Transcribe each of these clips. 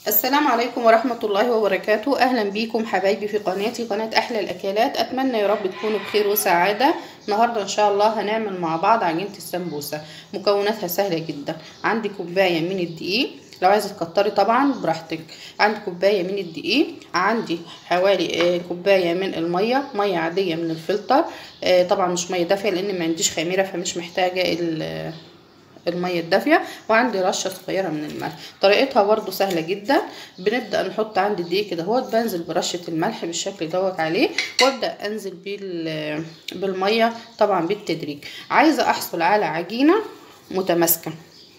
السلام عليكم ورحمة الله وبركاته أهلا بيكم حبايبي في قناتي قناة أحلى الأكلات أتمنى يا رب تكونوا بخير وسعادة النهاردة إن شاء الله هنعمل مع بعض عجينة السمبوسة مكوناتها سهلة جدا عندي كوباية من الدقيق لو عايزة تكتري طبعا براحتك عندي كوباية من الدقيق عندي حوالي كوباية من المية مية عادية من الفلتر طبعا مش مية دافية لأن ما عنديش خميرة فمش محتاجة المية الدافية وعندي رشة صغيرة من الملح طريقتها برضو سهلة جدا بنبدأ نحط عندي الدقيق كده اهوت بنزل برشة الملح بالشكل دوت عليه وابدأ انزل بالمية طبعا بالتدريج عايزة احصل على عجينة متماسكة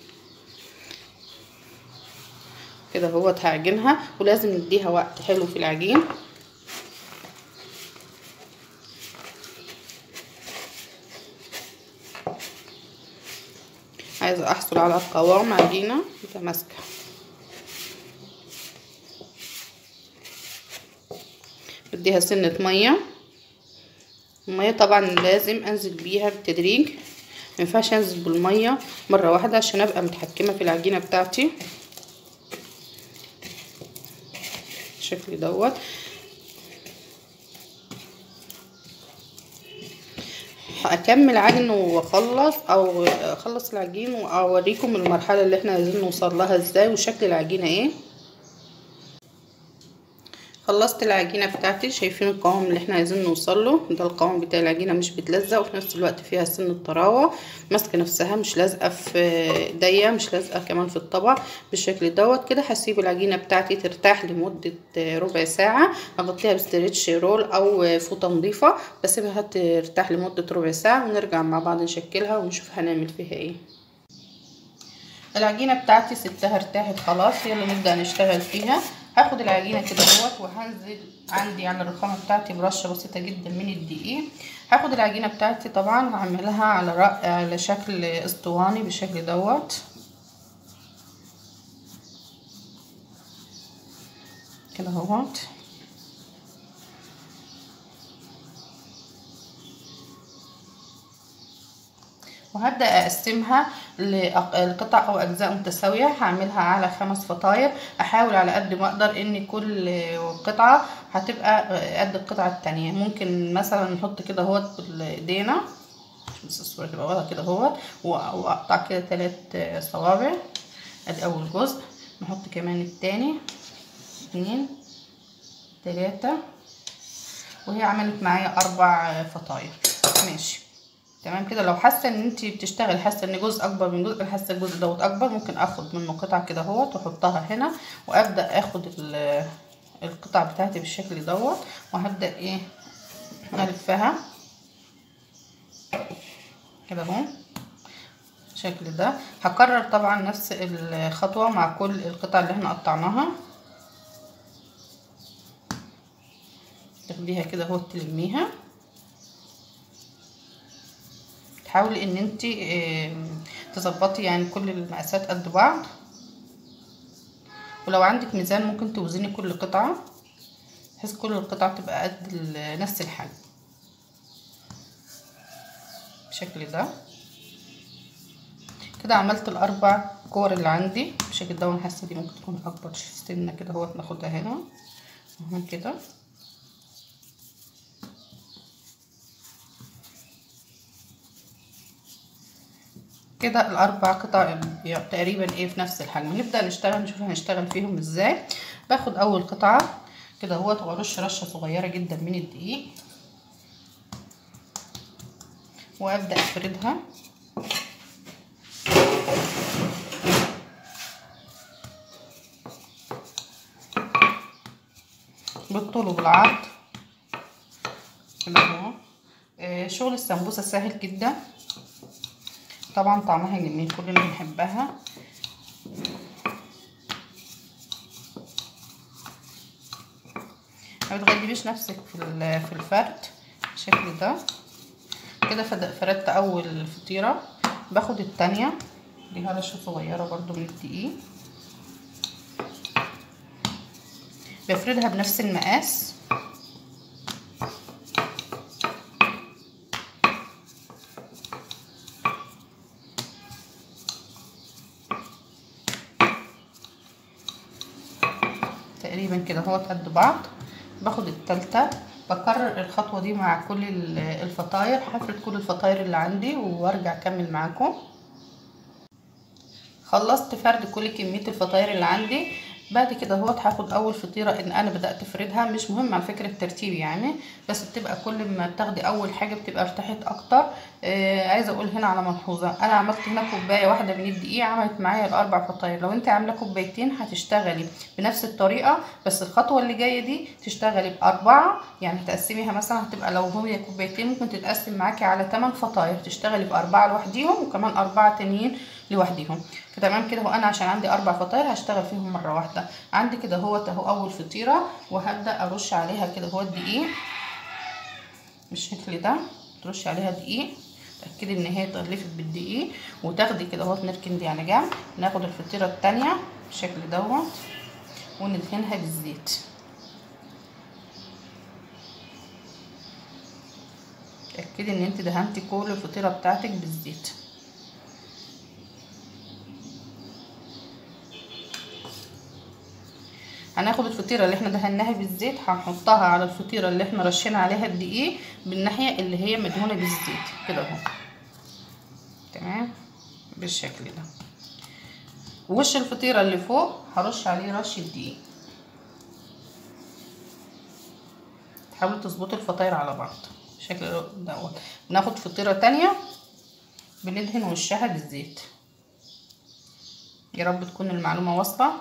كده اهوت هعجنها ولازم نديها وقت حلو في العجين عايزة احصل على قوام عجينة متماسكة بديها سنة مية المية طبعا لازم انزل بيها بالتدريج مينفعش انزل بالمية مرة واحدة عشان ابقى متحكمة في العجينة بتاعتي بالشكل دوت هكمل عجن واخلص او اخلص العجين واوريكم المرحله اللي احنا عايزين نوصل لها ازاي وشكل العجينه ايه خلصت العجينه بتاعتي شايفين القوام اللي احنا عايزين نوصل له ده القوام بتاع العجينه مش بتلزق وفي نفس الوقت فيها سن الطراوه ماسكه نفسها مش لازقه في ايديا مش لازقه كمان في الطبق بالشكل دوت كده هسيب العجينه بتاعتي ترتاح لمده ربع ساعه اغطيها بستريتش رول او فوطه نظيفه بسيبها ترتاح لمده ربع ساعه ونرجع مع بعض نشكلها ونشوف هنعمل فيها ايه العجينه بتاعتي سبتها ارتاحت خلاص يلا نبدا نشتغل فيها هاخد العجينه كده اهوت وهنزل عندي على الرخامه بتاعتي برشه بسيطه جدا من الدقيق هاخد العجينه بتاعتي طبعا هعملها على رق على شكل اسطواني بالشكل دوت كده اهوت وهبدا اقسمها لقطع او اجزاء متساويه هعملها على خمس فطاير احاول على قد ما اقدر ان كل قطعه هتبقى قد القطعه التانية ممكن مثلا نحط كده اهوت بايدينا بس الصوره تبقى واضحه كده اهوت واقطع كده ثلاث صوابع ادي اول جزء نحط كمان التاني اتنين تلاتة وهي عملت معايا اربع فطاير ماشي تمام كده لو حاسه ان انت بتشتغل حاسه ان جزء اكبر من جزء حاسه الجزء دوت اكبر ممكن اخد منه قطعه كده اهوت واحطها هنا وابدا اخد القطع بتاعتي بالشكل دوت وهبدا ايه الفها كده اهو بالشكل ده هكرر طبعا نفس الخطوه مع كل القطع اللي احنا قطعناها تاخديها كده اهو تلميها تحاولي ان انت تظبطي يعني كل المقاسات قد بعض ولو عندك ميزان ممكن توزني كل قطعة بحيث كل القطع تبقى قد نفس الحجم بالشكل ده كده عملت الاربع كور اللي عندي بالشكل ده وانا حاسه دي ممكن تكون اكبر سنه كده اهوت ناخدها هنا اهو كده كده الاربع قطع تقريبا ايه في نفس الحجم نبدا نشتغل نشوف هنشتغل فيهم ازاي باخد اول قطعه كده اهوت وارش رشه صغيره جدا من الدقيق وابدا افردها بالطول وبالعرض كده اهو شغل السمبوسه سهل جدا طبعا طعمها جميل كلنا بنحبها ما بتغلبيش نفسك في في الفرد بالشكل ده كده فردت اول فطيره باخد التانية ليها رشه صغيره برضو من الدقيق بفردها بنفس المقاس تقريبا كده هو قد بعض باخد التالتة بكرر الخطوة دي مع كل الفطاير هفرد كل الفطاير اللي عندي وارجع اكمل معاكم خلصت فرد كل كمية الفطاير اللي عندي بعد كده هو هاخد اول فطيره ان انا بدات افردها مش مهم على فكره الترتيب يعني بس بتبقى كل ما بتاخدي اول حاجه بتبقى ارتاحت اكتر آه عايزه اقول هنا على ملحوظه انا عملت هنا كوبايه واحده من الدقيق عملت معايا الاربع فطاير لو انت عامله كوبايتين هتشتغلي بنفس الطريقه بس الخطوه اللي جايه دي تشتغلي باربعه يعني تقسميها مثلا هتبقى لو هي كوبايتين ممكن تتقسم معاكي على 8 فطاير تشتغلي باربعه لوحديهم وكمان اربعه تانيين لوحديهم فتمام كده هو انا عشان عندي اربع فطاير هشتغل فيهم مره واحده عندي كده هو اهو اول فطيره وهبدا ارش عليها كده هو الدقيق بالشكل ده ترشي عليها دقيق تاكدي ان هي اتغلفت بالدقيق وتاخدي كده اهو نركن دي على جنب ناخد الفطيره التانية بالشكل دوت وندهنها بالزيت تاكدي ان انت دهنتي كل الفطيره بتاعتك بالزيت هناخد الفطيره اللي احنا دهناها بالزيت هنحطها على الفطيره اللي احنا رشينا عليها الدقيق بالناحيه اللي هي مدهونه بالزيت كده اهو تمام بالشكل ده وش الفطيره اللي فوق هرش عليه رشه دقيق حاولوا تظبطوا الفطاير على بعض بالشكل دوت ناخد فطيره تانية بندهن وشها بالزيت يا رب تكون المعلومه واصله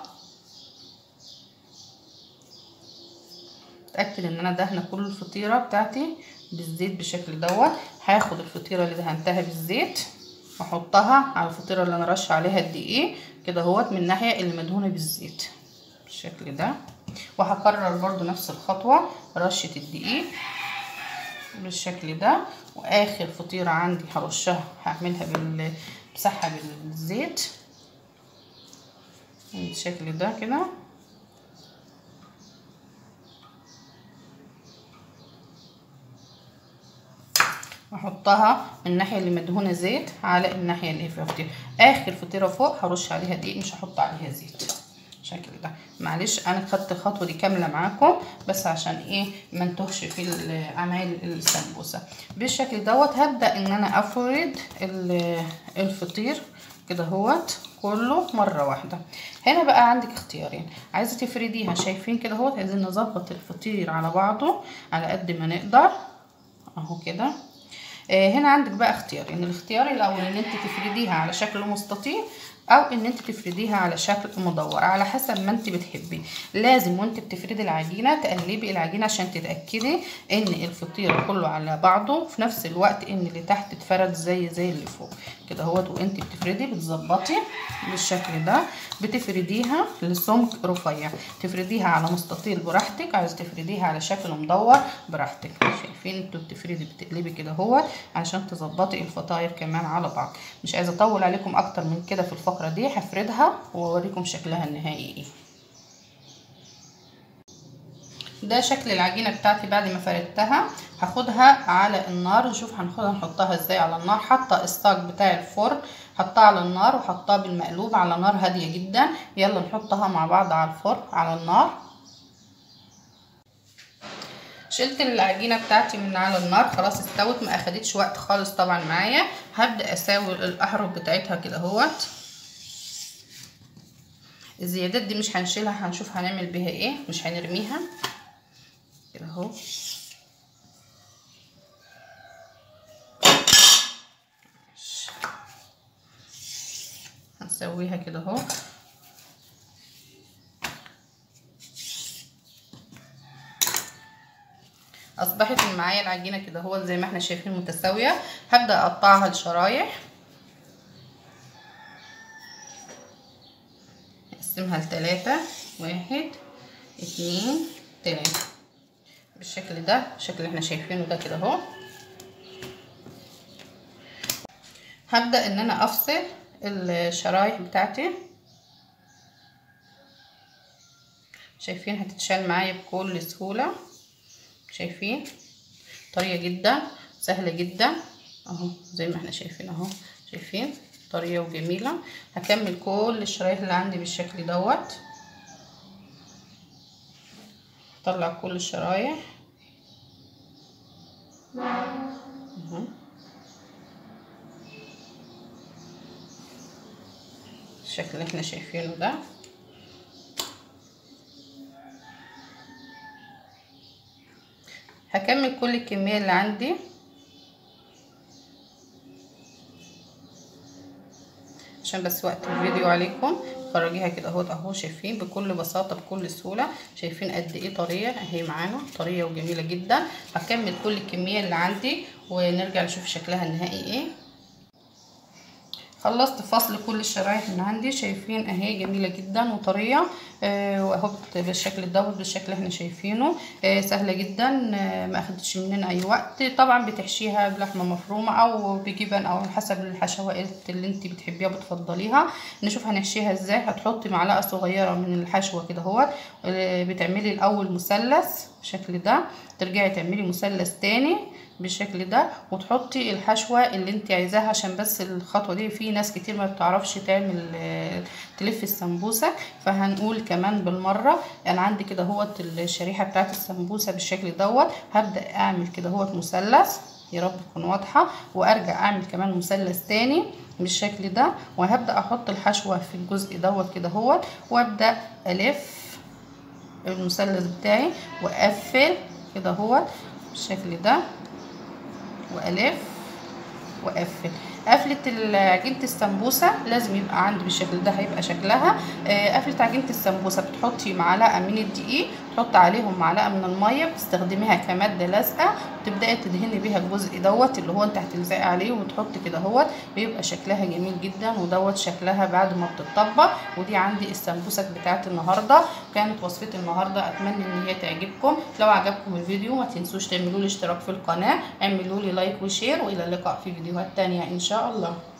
اتاكد ان انا دهنه كل الفطيره بتاعتي بالزيت بالشكل دوت هاخد الفطيره اللي دهنتها بالزيت واحطها على الفطيره اللي انا رش عليها الدقيق كده اهوت من الناحيه اللي مدهونه بالزيت بالشكل ده وهكرر برضو نفس الخطوه رشه الدقيق بالشكل ده واخر فطيره عندي هرشها هعملها بال بمسحها بالزيت بالشكل ده كده واحطها من الناحيه اللي مدهونه زيت على الناحيه اللي فيها فطيره اخر فطيره فوق هرش عليها دقيق مش هحط عليها زيت بالشكل ده معلش انا خدت الخطوه دي كامله معاكم بس عشان ايه ما انتهش في عمايل السمبوسه بالشكل دوت هبدا ان انا افرد الفطير كده هوت كله مره واحده هنا بقى عندك اختيارين عايزه تفرديها شايفين كده هوت عايزين نظبط الفطير على بعضه على قد ما نقدر اهو كده هنا عندك بقى اختيارين الاختيار الاول ان انت تفرديها على شكل مستطيل او ان انت تفرديها على شكل مدور على حسب ما انت بتحبي لازم وانت بتفردي العجينه تقلبي العجينه عشان تتاكدي ان الفطير كله على بعضه في نفس الوقت ان اللي تحت اتفرد زي زي اللي فوق كده اهوت وانت بتفردي بتظبطي بالشكل ده بتفرديها لسمك رفيع تفرديها على مستطيل براحتك عايز تفرديها على شكل مدور براحتك شايفين انتوا بتفردي بتقلبي كده اهوت عشان تظبطي الفطاير كمان على بعض مش عايزه اطول عليكم اكتر من كده في الفقره دي هفردها واوريكم شكلها النهائي ايه ده شكل العجينه بتاعتي بعد ما فردتها هاخدها على النار نشوف هناخدها نحطها ازاي على النار حاطه الصاج بتاع الفرن حطها على النار وحطها بالمقلوب على نار هاديه جدا يلا نحطها مع بعض على الفرن على النار شلت العجينه بتاعتي من على النار خلاص استوت ما اخدتش وقت خالص طبعا معايا هبدا اساوي الاحرف بتاعتها كده اهوت الزيادات دي مش هنشيلها هنشوف هنعمل بيها ايه مش هنرميها كده اهو هنسويها كده اهو اصبحت معايا العجينه كده اهو زي ما احنا شايفين متساويه هبدا اقطعها لشرايح اقسمها لتلاتة واحد اتنين تلاتة بالشكل ده الشكل اللي احنا شايفينه ده كده اهو هبدا ان انا افصل الشرايح بتاعتي شايفين هتتشال معايا بكل سهوله شايفين طريه جدا سهله جدا اهو زي ما احنا شايفين اهو شايفين طريه وجميله هكمل كل الشرايح اللي عندي بالشكل دوت طلع كل الشرايح اهو الشكل اللي احنا شايفينه ده هكمل كل الكمية اللي عندي عشان بس وقت الفيديو عليكم فرجيها كده اهوت اهو شايفين بكل بساطه بكل سهوله شايفين قد ايه طريه اهي معانا طريه وجميله جدا هكمل كل الكميه اللي عندي ونرجع نشوف شكلها النهائي ايه خلصت فصل كل الشرايح اللي عندي شايفين اهي جميله جدا وطريه آه واهو بالشكل دوت بالشكل اللي احنا شايفينه آه سهله جدا آه ما اخدتش مننا اي وقت طبعا بتحشيها بلحمه مفرومه او بجبن او حسب الحشوات اللي انت بتحبيها بتفضليها نشوف هنحشيها ازاي هتحطي معلقه صغيره من الحشوه كده اهوت بتعملي الاول مثلث بالشكل ده ترجعي تعملي مثلث تاني بالشكل ده وتحطي الحشوة اللي انت عايزاها عشان بس الخطوة دي في ناس كتير ما بتعرفش تعمل تلف السمبوسة فهنقول كمان بالمرة انا عندي كده هوت الشريحة بتاعت السمبوسة بالشكل دوت هبدأ اعمل كده هوت مثلث يا رب تكون واضحة وارجع اعمل كمان مثلث تاني بالشكل ده وهبدأ احط الحشوة في الجزء دوت كده هوت وابدأ الف المثلث بتاعي واقفل كده هوت بالشكل ده والف واقفل قفلة عجينة السمبوسة لازم يبقى عندي بالشكل ده هيبقى شكلها آه قفلة عجينة السمبوسة بتحطي معلقة من الدقيق تحطي عليهم معلقة من المية بتستخدميها كمادة لازقة وتبدأي تدهني بيها الجزء دوت اللي هو انت هتلزقي عليه وتحطي كده اهوت بيبقى شكلها جميل جدا ودوت شكلها بعد ما بتطبق ودي عندي السمبوسة بتاعت النهاردة كانت وصفتي النهاردة اتمنى ان هي تعجبكم لو عجبكم الفيديو ما تنسوش تعملوا لي اشتراك في القناة اعملوا لي لايك وشير والى اللقاء في فيديوهات تانية ان شاء الله